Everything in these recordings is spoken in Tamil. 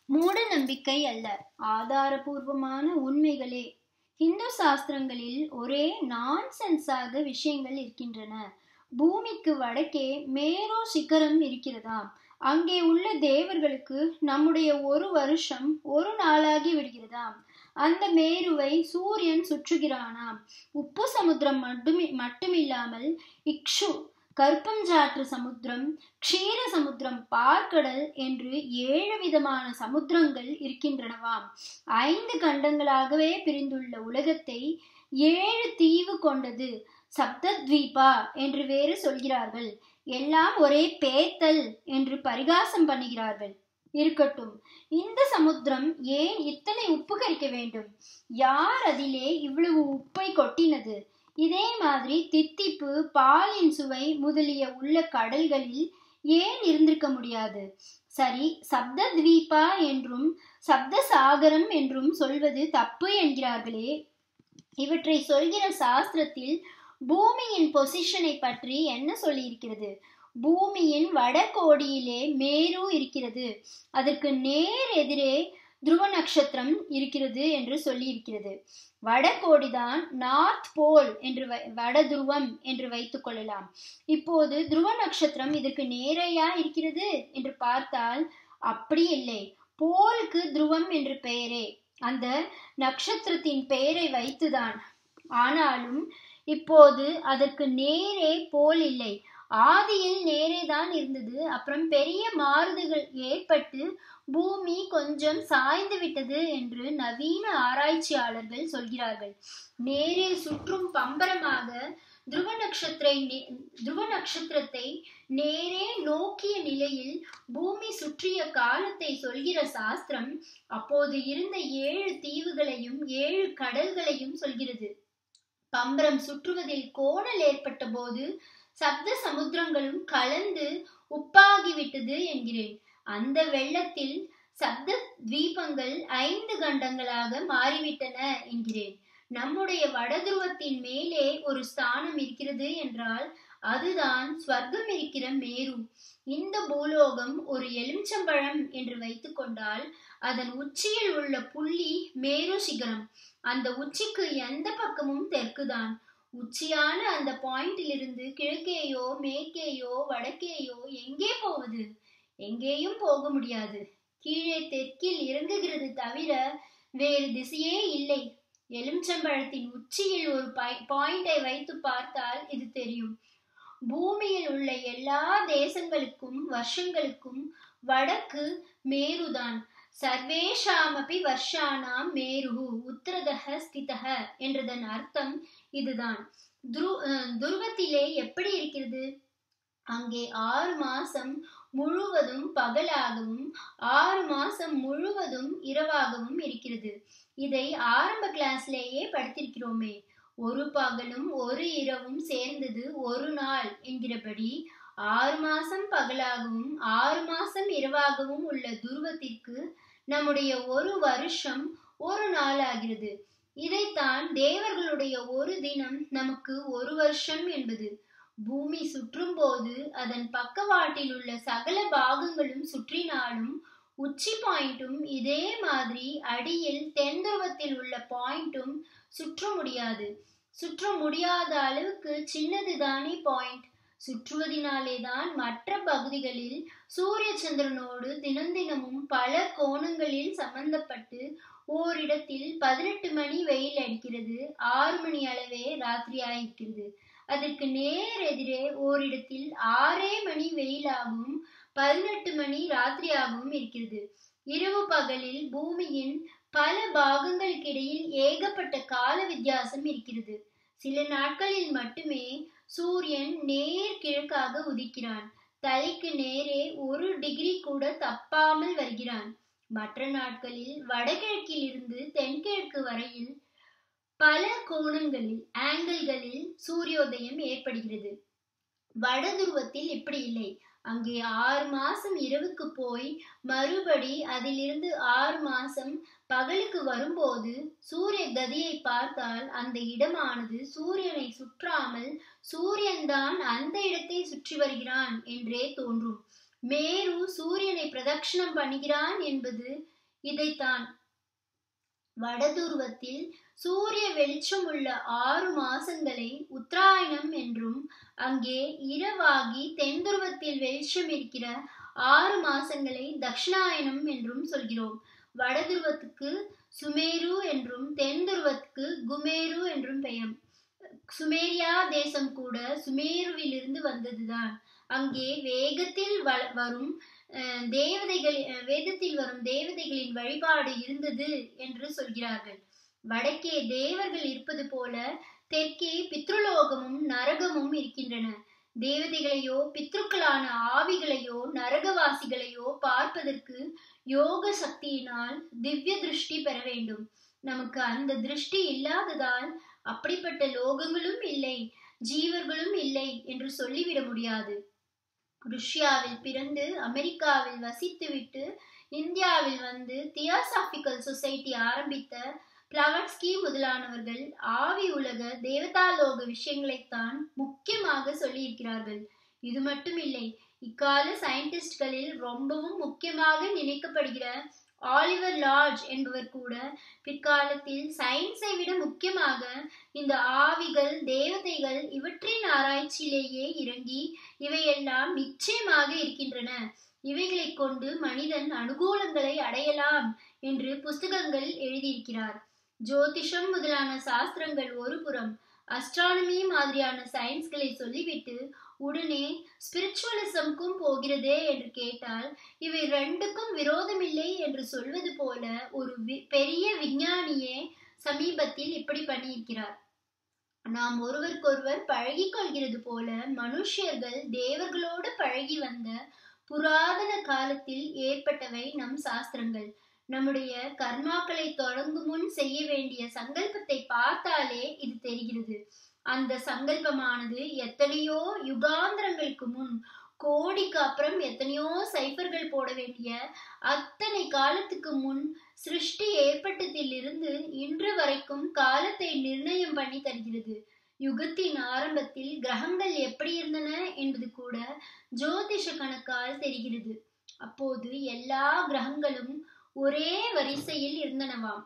மூட நம்பிக்கை அல்ல ஆதாரபூர்வமான உண்மைகளே இந்து சாஸ்திரங்களில் ஒரே நான்சென்ஸாக விஷயங்கள் இருக்கின்றன பூமிக்கு வடக்கே மேரோ சிகரம் இருக்கிறதாம் அங்கே உள்ள தேவர்களுக்கு நம்முடைய ஒரு வருஷம் ஒரு நாளாகி விடுகிறதாம் அந்த மேருவை சூரியன் சுற்றுகிறானாம் உப்பு சமுத்திரம் மட்டுமே மட்டுமில்லாமல் இக்ஷு கற்பஞ்சாற்று சமுத்திரம் க்ஷீர சமுத்திரம் பார்க்கடல் என்று ஏழு விதமான சமுத்திரங்கள் இருக்கின்றனவாம் ஐந்து கண்டங்களாகவே பிரிந்துள்ள உலகத்தை ஏழு தீவு கொண்டது சப்தத்வீபா என்று வேறு சொல்கிறார்கள் எல்லாம் ஒரே பேத்தல் என்று பரிகாசம் பண்ணுகிறார்கள் இருக்கட்டும் இந்த சமுத்திரம் ஏன் இத்தனை உப்பு கரிக்க வேண்டும் யார் அதிலே இவ்வளவு உப்பை கொட்டினது இதே மாதிரி தித்திப்பு பாலின் சுவை முதலிய உள்ள கடல்களில் ஏன் இருந்திருக்க முடியாது சரி சப்தத்வீபா என்றும் சப்த சாகரம் என்றும் சொல்வது தப்பு என்கிறார்களே இவற்றை சொல்கிற சாஸ்திரத்தில் பூமியின் பொசிஷனை பற்றி என்ன சொல்லியிருக்கிறது பூமியின் வடகோடியிலே மேரு இருக்கிறது அதற்கு நேர் எதிரே துருவ நட்சத்திரம் இருக்கிறது என்று சொல்லி இருக்கிறது வடகோடிதான் நார்த் போல் என்று வட துருவம் என்று வைத்துக் கொள்ளலாம் இப்போது துருவ நட்சத்திரம் இதற்கு நேரையா இருக்கிறது என்று பார்த்தால் அப்படி இல்லை போலுக்கு துருவம் என்று பெயரே அந்த நட்சத்திரத்தின் பெயரை வைத்துதான் ஆனாலும் இப்போது அதற்கு நேரே போல் இல்லை ஆதியில் நேரே தான் இருந்தது அப்புறம் பெரிய மாறுதல்கள் ஏற்பட்டு பூமி கொஞ்சம் சாய்ந்து விட்டது என்று நவீன ஆராய்ச்சியாளர்கள் சொல்கிறார்கள் நேரே சுற்றும் பம்பரமாக துருவ நட்சத்திரை துருவ நட்சத்திரத்தை நேரே நோக்கிய நிலையில் பூமி சுற்றிய காலத்தை சொல்கிற சாஸ்திரம் அப்போது இருந்த ஏழு தீவுகளையும் ஏழு கடல்களையும் சொல்கிறது பம்பரம் சுற்றுவதில் கோணல் ஏற்பட்ட போது சப்த சமுத்திரங்களும் கலந்து உப்பாகிவிட்டது என்கிறேன் அந்த வெள்ளத்தில் சப்த தீபங்கள் ஐந்து கண்டங்களாக மாறிவிட்டன என்கிறேன் நம்முடைய வடதுருவத்தின் மேலே ஒரு ஸ்தானம் இருக்கிறது என்றால் அதுதான் ஸ்வர்க்கம் இருக்கிற மேரு இந்த பூலோகம் ஒரு எலுமிச்சம்பழம் என்று வைத்துக் கொண்டால் அதன் உச்சியில் உள்ள புள்ளி மேரு சிகரம் அந்த உச்சிக்கு எந்த பக்கமும் தெற்குதான் உச்சியான அந்த பாயிண்டிலிருந்து கிழக்கேயோ மேற்கேயோ வடக்கேயோ எங்கே போவது எங்கேயும் போக முடியாது கீழே தெற்கில் இறங்குகிறது தவிர வேறு திசையே இல்லை எலுமிச்சம்பழத்தின் உச்சியில் ஒரு பாயிண்டை வைத்து பார்த்தால் இது தெரியும் பூமியில் உள்ள எல்லா தேசங்களுக்கும் வருஷங்களுக்கும் வடக்கு மேருதான் சர்வேஷாமபி வர்ஷானாம் மேரு உத்தரதக ஸ்திதக என்றதன் அர்த்தம் இதுதான் துரு துருவத்திலே எப்படி இருக்கிறது அங்கே ஆறு மாசம் முழுவதும் பகலாகவும் ஆறு மாசம் முழுவதும் இரவாகவும் இருக்கிறது இதை ஆரம்ப கிளாஸ்லேயே படித்திருக்கிறோமே ஒரு பகலும் ஒரு இரவும் சேர்ந்தது ஒரு நாள் என்கிறபடி ஆறு மாசம் பகலாகவும் ஆறு மாசம் இரவாகவும் உள்ள துருவத்திற்கு நம்முடைய ஒரு வருஷம் ஒரு நாள் ஆகிறது இதைத்தான் தேவர்களுடைய ஒரு தினம் நமக்கு ஒரு வருஷம் என்பது பூமி சுற்றும் போது அதன் பக்கவாட்டில் உள்ள சகல பாகங்களும் சுற்றினாலும் உச்சி பாயிண்ட்டும் இதே மாதிரி அடியில் தென் துருவத்தில் உள்ள பாயிண்ட்டும் சுற்ற முடியாது சுற்ற முடியாத அளவுக்கு சின்னதுதானே பாயிண்ட் சுற்றுவதினாலே தான் மற்ற பகுதிகளில் சூரிய சந்திரனோடு தினந்தினமும் பல கோணங்களில் சம்பந்தப்பட்டு ஓரிடத்தில் பதினெட்டு மணி வெயில் அடிக்கிறது ஆறு மணி அளவே ராத்திரியாயிருக்கிறது அதற்கு நேர் எதிரே ஓரிடத்தில் ஆறே மணி வெயிலாகவும் பதினெட்டு மணி ராத்திரியாகவும் இருக்கிறது இரவு பகலில் பூமியின் பல பாகங்களுக்கிடையில் ஏகப்பட்ட கால வித்தியாசம் இருக்கிறது சில நாட்களில் மட்டுமே சூரியன் நேர் கிழக்காக உதிக்கிறான் தலைக்கு நேரே ஒரு டிகிரி கூட தப்பாமல் வருகிறான் மற்ற நாட்களில் வடகிழக்கில் இருந்து தென்கிழக்கு வரையில் பல கோணங்களில் ஆங்கிள்களில் சூரியோதயம் ஏற்படுகிறது வட துருவத்தில் இப்படி இல்லை அங்கே ஆறு மாசம் இரவுக்கு போய் மறுபடி அதிலிருந்து ஆறு மாசம் பகலுக்கு வரும்போது சூரிய கதியை பார்த்தால் அந்த இடமானது சூரியனை சுற்றாமல் சூரியன்தான் அந்த இடத்தை சுற்றி வருகிறான் என்றே தோன்றும் மேரு சூரியனை பிரதட்சணம் பண்ணுகிறான் என்பது இதைத்தான் வடதுருவத்தில் சூரிய வெளிச்சம் உள்ள ஆறு மாசங்களை உத்தராயணம் என்றும் அங்கே இரவாகி தென் துருவத்தில் வெளிச்சம் இருக்கிற ஆறு மாசங்களை தக்ஷணாயனம் என்றும் சொல்கிறோம் வடதுருவத்துக்கு சுமேரு என்றும் தென் துருவத்துக்கு குமேரு என்றும் பெயர் சுமேரியா தேசம் கூட சுமேருவிலிருந்து வந்ததுதான் அங்கே வேகத்தில் வரும் தேவதைகள் வேதத்தில் வரும் தேவதைகளின் வழிபாடு இருந்தது என்று சொல்கிறார்கள் வடக்கே தேவர்கள் இருப்பது போல தெற்கே பித்ருலோகமும் நரகமும் இருக்கின்றன தேவதைகளையோ பித்ருக்களான ஆவிகளையோ நரகவாசிகளையோ பார்ப்பதற்கு யோக சக்தியினால் திவ்ய திருஷ்டி பெற வேண்டும் நமக்கு அந்த திருஷ்டி இல்லாததால் அப்படிப்பட்ட லோகங்களும் இல்லை ஜீவர்களும் இல்லை என்று சொல்லிவிட முடியாது ருஷ்யாவில் பிறந்து அமெரிக்காவில் வசித்துவிட்டு இந்தியாவில் வந்து தியோசாபிக்கல் சொசைட்டி ஆரம்பித்த பிளவட்ஸ்கி முதலானவர்கள் ஆவி உலக தேவதாலோக விஷயங்களைத்தான் முக்கியமாக சொல்லியிருக்கிறார்கள் இது மட்டும் இல்லை இக்கால சயின்டிஸ்ட்களில் ரொம்பவும் முக்கியமாக நினைக்கப்படுகிற ஆலிவர் லார்ஜ் என்பவர் கூட பிற்காலத்தில் சயின்ஸை விட முக்கியமாக இந்த ஆவிகள் தேவதைகள் இவற்றின் ஆராய்ச்சியிலேயே இறங்கி இவையெல்லாம் நிச்சயமாக இருக்கின்றன இவைகளை கொண்டு மனிதன் அனுகூலங்களை அடையலாம் என்று புஸ்தகங்கள் எழுதியிருக்கிறார் ஜோதிஷம் முதலான சாஸ்திரங்கள் ஒரு புறம் அஸ்ட்ரானமி மாதிரியான சயின்ஸ்களை சொல்லிவிட்டு உடனே ஸ்பிரிச்சுவலிசம்க்கும் போகிறதே என்று கேட்டால் இவை ரெண்டுக்கும் விரோதமில்லை என்று சொல்வது போல ஒரு பெரிய விஞ்ஞானியே சமீபத்தில் இப்படி பண்ணியிருக்கிறார் நாம் ஒருவருக்கொருவர் பழகி கொள்கிறது போல மனுஷியர்கள் தேவர்களோடு பழகி வந்த புராதன காலத்தில் ஏற்பட்டவை நம் சாஸ்திரங்கள் நம்முடைய கர்மாக்களை தொடங்கும் முன் செய்ய வேண்டிய சங்கல்பத்தை பார்த்தாலே இது தெரிகிறது அந்த சங்கல்பமானது எத்தனையோ யுகாந்திரங்களுக்கு முன் கோடிக்கு அப்புறம் எத்தனையோ சைஃபர்கள் போட வேண்டிய அத்தனை காலத்துக்கு முன் சிருஷ்டி ஏற்பட்டதிலிருந்து இன்று வரைக்கும் காலத்தை நிர்ணயம் பண்ணி தருகிறது யுகத்தின் ஆரம்பத்தில் கிரகங்கள் எப்படி இருந்தன என்பது கூட ஜோதிஷ கணக்கால் தெரிகிறது அப்போது எல்லா கிரகங்களும் ஒரே வரிசையில் இருந்தனவாம்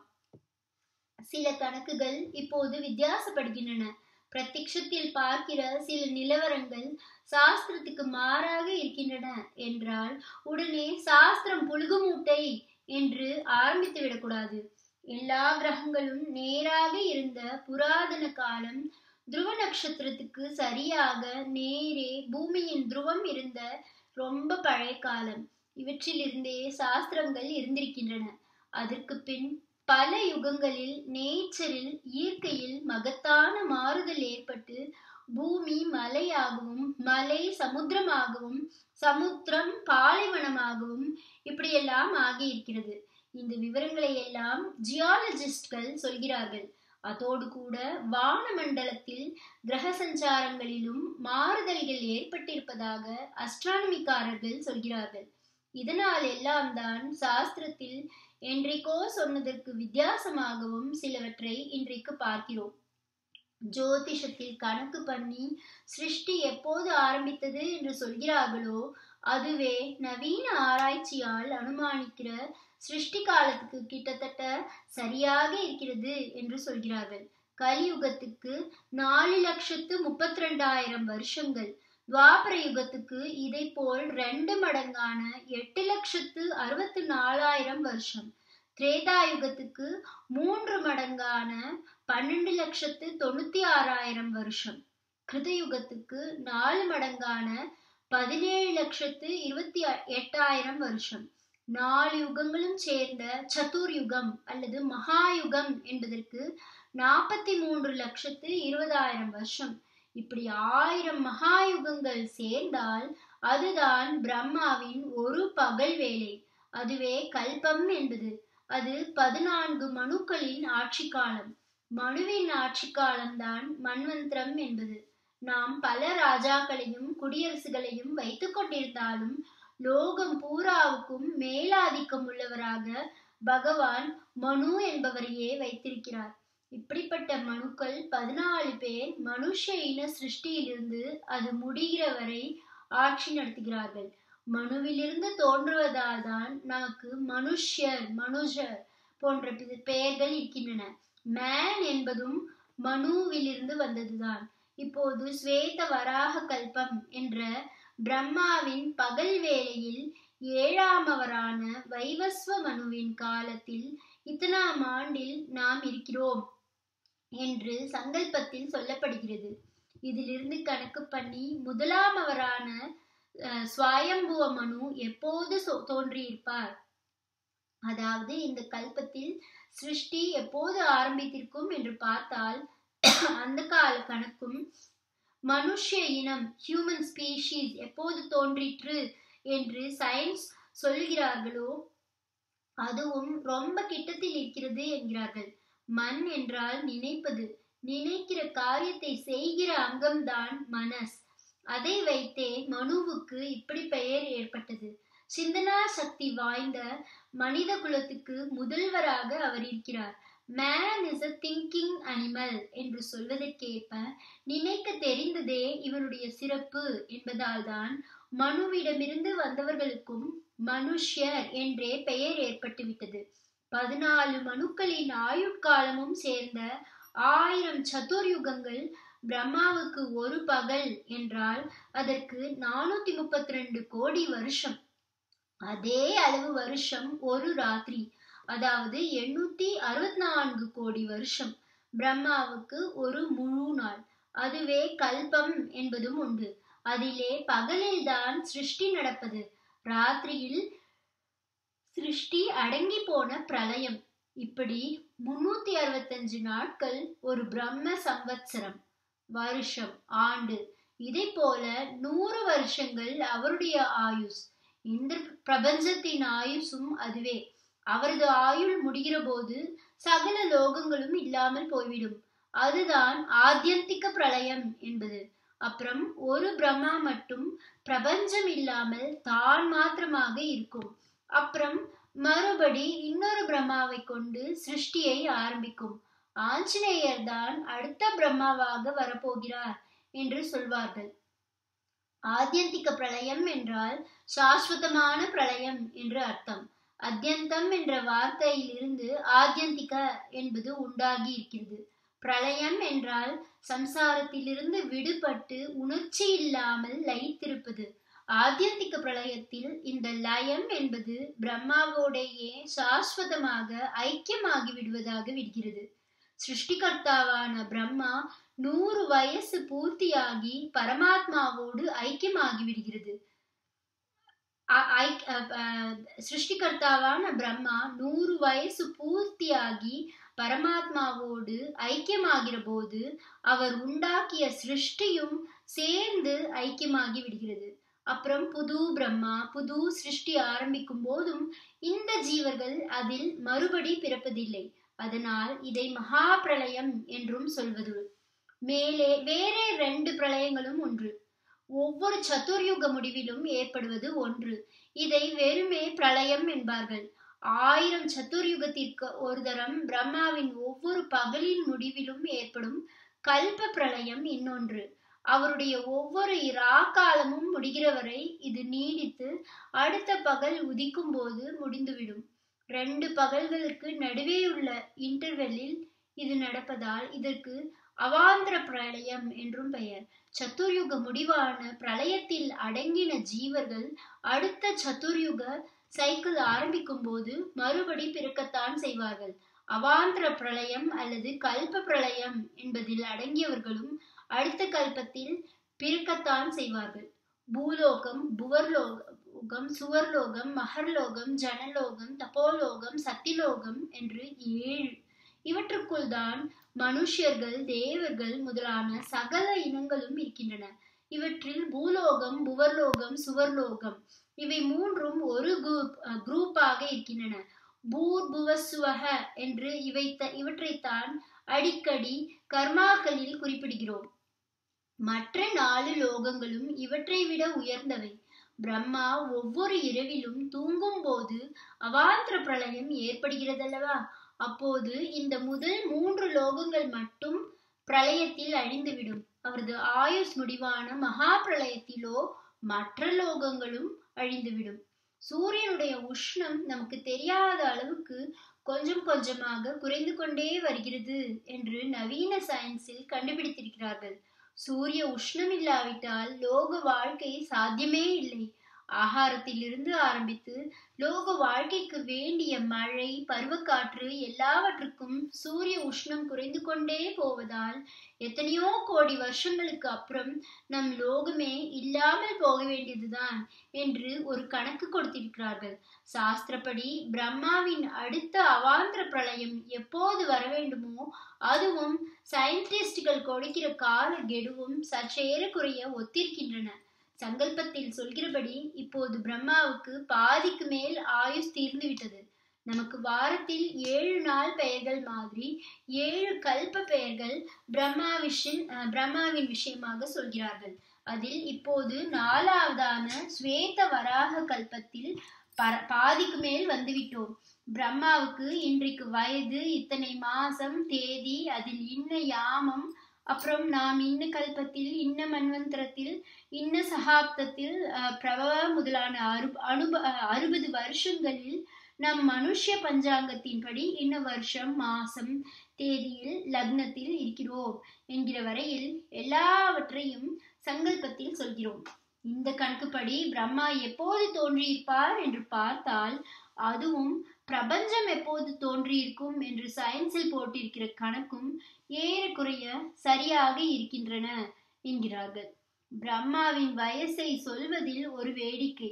சில கணக்குகள் இப்போது வித்தியாசப்படுகின்றன பிரத்யக்ஷத்தில் பார்க்கிற சில நிலவரங்கள் சாஸ்திரத்துக்கு மாறாக இருக்கின்றன என்றால் உடனே சாஸ்திரம் புழுகு மூட்டை என்று ஆரம்பித்து விடக்கூடாது எல்லா கிரகங்களும் நேராக இருந்த புராதன காலம் துருவ நட்சத்திரத்துக்கு சரியாக நேரே பூமியின் துருவம் இருந்த ரொம்ப பழைய காலம் இவற்றிலிருந்தே சாஸ்திரங்கள் இருந்திருக்கின்றன அதற்கு பின் பல யுகங்களில் நேச்சரில் இயற்கையில் மகத்தான மாறுதல் ஏற்பட்டு பூமி மலையாகவும் மலை சமுத்திரமாகவும் சமுத்திரம் பாலைவனமாகவும் இப்படியெல்லாம் ஆகியிருக்கிறது இந்த விவரங்களை எல்லாம் ஜியாலஜிஸ்ட்கள் சொல்கிறார்கள் அதோடு கூட வானமண்டலத்தில் கிரக சஞ்சாரங்களிலும் மாறுதல்கள் ஏற்பட்டிருப்பதாக அஸ்ட்ரானமிக்காரர்கள் சொல்கிறார்கள் இதனால் எல்லாம் தான் சாஸ்திரத்தில் என்றைக்கோ சொன்னதற்கு வித்தியாசமாகவும் சிலவற்றை இன்றைக்கு பார்க்கிறோம் ஜோதிஷத்தில் கணக்கு பண்ணி சிருஷ்டி எப்போது ஆரம்பித்தது என்று சொல்கிறார்களோ அதுவே நவீன ஆராய்ச்சியால் அனுமானிக்கிற சிருஷ்டி காலத்துக்கு கிட்டத்தட்ட சரியாக இருக்கிறது என்று சொல்கிறார்கள் கலியுகத்துக்கு நாலு லட்சத்து முப்பத்தி ரெண்டாயிரம் வருஷங்கள் துவாபர யுகத்துக்கு இதை போல் ரெண்டு மடங்கான எட்டு லட்சத்து அறுபத்தி நாலாயிரம் வருஷம் திரேதா யுகத்துக்கு மூன்று மடங்கான பன்னெண்டு லட்சத்து தொண்ணூத்தி ஆறாயிரம் வருஷம் கிருதயுகத்துக்கு நாலு மடங்கான பதினேழு லட்சத்து இருபத்தி எட்டாயிரம் வருஷம் நாலு யுகங்களும் சேர்ந்த சதுர் யுகம் அல்லது மகாயுகம் என்பதற்கு நாற்பத்தி மூன்று லட்சத்து இருபதாயிரம் வருஷம் இப்படி ஆயிரம் மகாயுகங்கள் சேர்ந்தால் அதுதான் பிரம்மாவின் ஒரு பகல் வேலை அதுவே கல்பம் என்பது அது பதினான்கு மனுக்களின் ஆட்சி காலம் மனுவின் ஆட்சி காலம்தான் மன்வந்திரம் என்பது நாம் பல ராஜாக்களையும் குடியரசுகளையும் வைத்துக் கொண்டிருந்தாலும் லோகம் பூராவுக்கும் மேலாதிக்கம் உள்ளவராக பகவான் மனு என்பவரையே வைத்திருக்கிறார் இப்படிப்பட்ட மனுக்கள் பதினாலு பேர் மனுஷ இன சிருஷ்டியிலிருந்து அது முடிகிற வரை ஆட்சி நடத்துகிறார்கள் மனுவிலிருந்து தோன்றுவதால் தான் நமக்கு மனுஷ்யர் மனுஷர் போன்ற பெயர்கள் இருக்கின்றன மேன் என்பதும் மனுவிலிருந்து வந்ததுதான் இப்போது ஸ்வேத வராக கல்பம் என்ற பிரம்மாவின் பகல் வேளையில் ஏழாமவரான வைவஸ்வ மனுவின் காலத்தில் இத்தனாம் ஆண்டில் நாம் இருக்கிறோம் என்று சங்கல்பத்தில் சொல்லப்படுகிறது இதிலிருந்து கணக்கு பண்ணி முதலாம் அவரான சுவாயம்புவ மனு எப்போது தோன்றியிருப்பார் அதாவது இந்த கல்பத்தில் சிருஷ்டி எப்போது ஆரம்பித்திருக்கும் என்று பார்த்தால் அந்த கால கணக்கும் மனுஷ இனம் ஹியூமன் ஸ்பீஷீஸ் எப்போது தோன்றிற்று என்று சயின்ஸ் சொல்லுகிறார்களோ அதுவும் ரொம்ப கிட்டத்தில் இருக்கிறது என்கிறார்கள் மண் என்றால் நினைப்பது நினைக்கிற காரியத்தை செய்கிற அங்கம்தான் மனஸ் அதை வைத்தே மனுவுக்கு இப்படி பெயர் ஏற்பட்டது சிந்தனா சக்தி வாய்ந்த மனித குலத்துக்கு முதல்வராக அவர் இருக்கிறார் man is a thinking animal என்று சொல்வதற்கேற்ப நினைக்க தெரிந்ததே இவனுடைய சிறப்பு என்பதால் தான் மனுவிடமிருந்து வந்தவர்களுக்கும் மனுஷ்யர் என்றே பெயர் ஏற்பட்டுவிட்டது பதினாலு மனுக்களின் ஆயுட்காலமும் சேர்ந்த ஆயிரம் சதுர்யுகங்கள் பிரம்மாவுக்கு ஒரு பகல் என்றால் அதற்கு நானூத்தி முப்பத்தி ரெண்டு கோடி வருஷம் அதே அளவு வருஷம் ஒரு ராத்திரி அதாவது எண்ணூத்தி அறுபத்தி நான்கு கோடி வருஷம் பிரம்மாவுக்கு ஒரு முழு நாள் அதுவே கல்பம் என்பதும் உண்டு அதிலே பகலில் தான் சிருஷ்டி நடப்பது ராத்திரியில் சிருஷ்டி அடங்கி போன பிரளயம் இப்படி முன்னூத்தி அறுபத்தஞ்சு நாட்கள் ஒரு பிரம்ம சம்வத்சரம் வருஷம் ஆண்டு இதை போல நூறு வருஷங்கள் அவருடைய ஆயுஸ் இந்த பிரபஞ்சத்தின் ஆயுசும் அதுவே அவரது ஆயுள் முடிகிற போது சகல லோகங்களும் இல்லாமல் போய்விடும் அதுதான் ஆத்தியந்திக பிரளயம் என்பது அப்புறம் ஒரு பிரம்மா மட்டும் பிரபஞ்சம் இல்லாமல் தான் மாத்திரமாக இருக்கும் அப்புறம் மறுபடி இன்னொரு பிரம்மாவை கொண்டு சிருஷ்டியை ஆரம்பிக்கும் ஆஞ்சநேயர் தான் அடுத்த பிரம்மாவாக வரப்போகிறார் என்று சொல்வார்கள் ஆத்தியந்திக பிரளயம் என்றால் சாஸ்வதமான பிரளயம் என்று அர்த்தம் அத்தியந்தம் என்ற வார்த்தையிலிருந்து ஆத்தியந்திக என்பது உண்டாகி இருக்கிறது பிரளயம் என்றால் சம்சாரத்திலிருந்து விடுபட்டு உணர்ச்சி இல்லாமல் லயித்திருப்பது ஆத்தியந்திக பிரளயத்தில் இந்த லயம் என்பது பிரம்மாவோடையே சாஸ்வதமாக ஐக்கியமாகி விடுவதாக விடுகிறது சிருஷ்டிகர்த்தாவான பிரம்மா நூறு வயசு பூர்த்தியாகி பரமாத்மாவோடு ஐக்கியமாகி விடுகிறது சிருஷ்டிகர்த்தாவான பிரம்மா நூறு வயசு பூர்த்தியாகி பரமாத்மாவோடு ஐக்கியமாகிற போது அவர் உண்டாக்கிய சிருஷ்டியும் சேர்ந்து ஐக்கியமாகி விடுகிறது அப்புறம் புது பிரம்மா புது சிருஷ்டி ஆரம்பிக்கும் போதும் இந்த ஜீவர்கள் அதில் மறுபடி பிறப்பதில்லை அதனால் இதை மகா பிரளயம் என்றும் சொல்வது மேலே வேறே ரெண்டு பிரளயங்களும் ஒன்று ஒவ்வொரு சதுர்யுக முடிவிலும் ஏற்படுவது ஒன்று இதை வெறுமே பிரளயம் என்பார்கள் ஆயிரம் சதுர்யுகத்திற்கு ஒரு தரம் பிரம்மாவின் ஒவ்வொரு பகலின் முடிவிலும் ஏற்படும் கல்ப பிரளயம் இன்னொன்று அவருடைய ஒவ்வொரு இராக்காலமும் முடிகிறவரை இது நீடித்து அடுத்த பகல் உதிக்கும் போது முடிந்துவிடும் ரெண்டு பகல்களுக்கு நடுவே உள்ள இன்டர்வெல்லில் இது நடப்பதால் இதற்கு அவாந்திர பிரளயம் என்றும் பெயர் சத்துர்யுக முடிவான பிரளயத்தில் அடங்கின ஜீவர்கள் அடுத்த சத்துர்யுக சைக்கிள் ஆரம்பிக்கும் போது மறுபடி பிறக்கத்தான் செய்வார்கள் அவாந்திர பிரளயம் அல்லது கல்ப பிரளயம் என்பதில் அடங்கியவர்களும் அடுத்த கல்பத்தில் பிறக்கத்தான் செய்வார்கள் பூலோகம் புவர்லோகம் சுவர்லோகம் மகர்லோகம் ஜனலோகம் தபோலோகம் சத்திலோகம் என்று ஏழு இவற்றுக்குள் தான் மனுஷர்கள் தேவர்கள் முதலான சகல இனங்களும் இருக்கின்றன இவற்றில் பூலோகம் புவர்லோகம் சுவர்லோகம் இவை மூன்றும் ஒரு குரூப் குரூப்பாக இருக்கின்றன பூர் புவசுவக என்று இவை இவற்றைத்தான் அடிக்கடி கர்மாக்களில் குறிப்பிடுகிறோம் மற்ற நாலு லோகங்களும் இவற்றை விட உயர்ந்தவை பிரம்மா ஒவ்வொரு இரவிலும் தூங்கும் போது அவாந்திர பிரளயம் ஏற்படுகிறதல்லவா அப்போது இந்த முதல் மூன்று லோகங்கள் மட்டும் பிரளயத்தில் அழிந்துவிடும் அவரது ஆயுஸ் முடிவான மகா பிரளயத்திலோ மற்ற லோகங்களும் அழிந்துவிடும் சூரியனுடைய உஷ்ணம் நமக்கு தெரியாத அளவுக்கு கொஞ்சம் கொஞ்சமாக குறைந்து கொண்டே வருகிறது என்று நவீன சயின்ஸில் கண்டுபிடித்திருக்கிறார்கள் சூரிய உஷ்ணம் இல்லாவிட்டால் லோக வாழ்க்கை சாத்தியமே இல்லை ஆகாரத்திலிருந்து ஆரம்பித்து லோக வாழ்க்கைக்கு வேண்டிய மழை பருவக்காற்று எல்லாவற்றுக்கும் சூரிய உஷ்ணம் குறைந்து கொண்டே போவதால் எத்தனையோ கோடி வருஷங்களுக்கு அப்புறம் நம் லோகமே இல்லாமல் போக வேண்டியதுதான் என்று ஒரு கணக்கு கொடுத்திருக்கிறார்கள் சாஸ்திரப்படி பிரம்மாவின் அடுத்த அவாந்திர பிரளயம் எப்போது வர வேண்டுமோ அதுவும் சயின்டிஸ்டுகள் கொடுக்கிற கால கெடுவும் சற்றேறக்குறைய ஒத்திருக்கின்றன சங்கல்பத்தில் சொல்கிறபடி இப்போது பிரம்மாவுக்கு பாதிக்கு மேல் ஆயுஸ் தீர்ந்து விட்டது நமக்கு வாரத்தில் ஏழு நாள் பெயர்கள் மாதிரி ஏழு கல்ப பெயர்கள் பிரம்மாவிஷின் பிரம்மாவின் விஷயமாக சொல்கிறார்கள் அதில் இப்போது நாலாவதான ஸ்வேத வராக கல்பத்தில் பாதிக்கு மேல் வந்துவிட்டோம் பிரம்மாவுக்கு இன்றைக்கு வயது இத்தனை மாசம் தேதி அதில் இன்ன யாமம் அப்புறம் நாம் இன்ன கல்பத்தில் இன்ன மன்வந்திரத்தில் இன்ன சகாப்தத்தில் பிரபவ முதலான அறு அனுப அறுபது வருஷங்களில் நம் மனுஷ பஞ்சாங்கத்தின்படி இன்ன வருஷம் மாசம் தேதியில் லக்னத்தில் இருக்கிறோம் என்கிற வரையில் எல்லாவற்றையும் சங்கல்பத்தில் சொல்கிறோம் இந்த கணக்குப்படி பிரம்மா எப்போது தோன்றியிருப்பார் என்று பார்த்தால் அதுவும் பிரபஞ்சம் எப்போது தோன்றியிருக்கும் என்று சயின்ஸில் போட்டிருக்கிற கணக்கும் ஏறக்குறைய சரியாக இருக்கின்றன என்கிறார்கள் பிரம்மாவின் வயசை சொல்வதில் ஒரு வேடிக்கை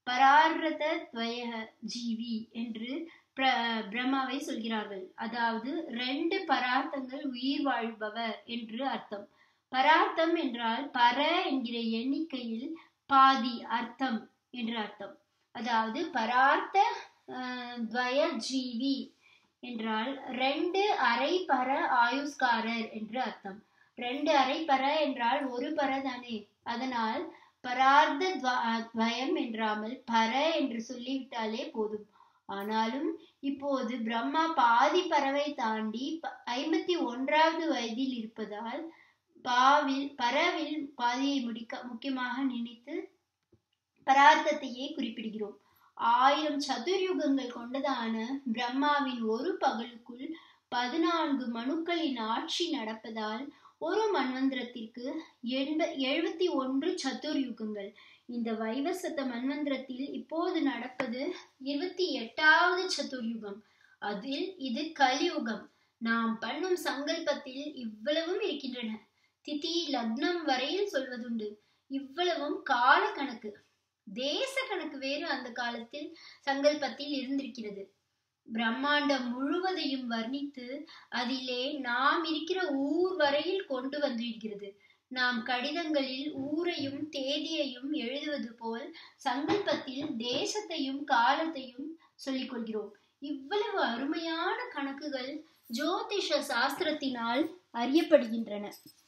பராரத துவய ஜீவி என்று பிரம்மாவை சொல்கிறார்கள் அதாவது ரெண்டு பரார்த்தங்கள் உயிர் வாழ்பவர் என்று அர்த்தம் பரார்த்தம் என்றால் பர என்கிற எண்ணிக்கையில் பாதி அர்த்தம் என்று அர்த்தம் அதாவது பரார்த்த துவய ஜீவி என்றால் ரெண்டு அரை பர ஆயுஷ்காரர் என்று அர்த்தம் ரெண்டு அரை பர என்றால் ஒரு பர தானே அதனால் பரார்த்த துவயம் என்றாமல் பர என்று சொல்லிவிட்டாலே போதும் ஆனாலும் இப்போது பிரம்மா பாதி பறவை தாண்டி ஐம்பத்தி ஒன்றாவது வயதில் இருப்பதால் பாவில் பரவில் பாதியை முடிக்க முக்கியமாக நினைத்து பரார்த்தத்தையே குறிப்பிடுகிறோம் ஆயிரம் சதுர்யுகங்கள் கொண்டதான பிரம்மாவின் ஒரு பகலுக்குள் பதினான்கு மனுக்களின் ஆட்சி நடப்பதால் ஒரு மன்வந்திரத்திற்கு எண்ப எழுபத்தி ஒன்று சதுர்யுகங்கள் இந்த வைவசத்த மன்வந்திரத்தில் இப்போது நடப்பது இருபத்தி எட்டாவது சதுர்யுகம் அதில் இது கலியுகம் நாம் பண்ணும் சங்கல்பத்தில் இவ்வளவும் இருக்கின்றன திதி லக்னம் வரையில் சொல்வதுண்டு இவ்வளவும் கால கணக்கு தேச கணக்கு வேறு அந்த காலத்தில் சங்கல்பத்தில் இருந்திருக்கிறது பிரம்மாண்டம் முழுவதையும் வர்ணித்து அதிலே நாம் இருக்கிற ஊர் வரையில் கொண்டு வந்திருக்கிறது நாம் கடிதங்களில் ஊரையும் தேதியையும் எழுதுவது போல் சங்கல்பத்தில் தேசத்தையும் காலத்தையும் சொல்லிக் கொள்கிறோம் இவ்வளவு அருமையான கணக்குகள் ஜோதிஷ சாஸ்திரத்தினால் அறியப்படுகின்றன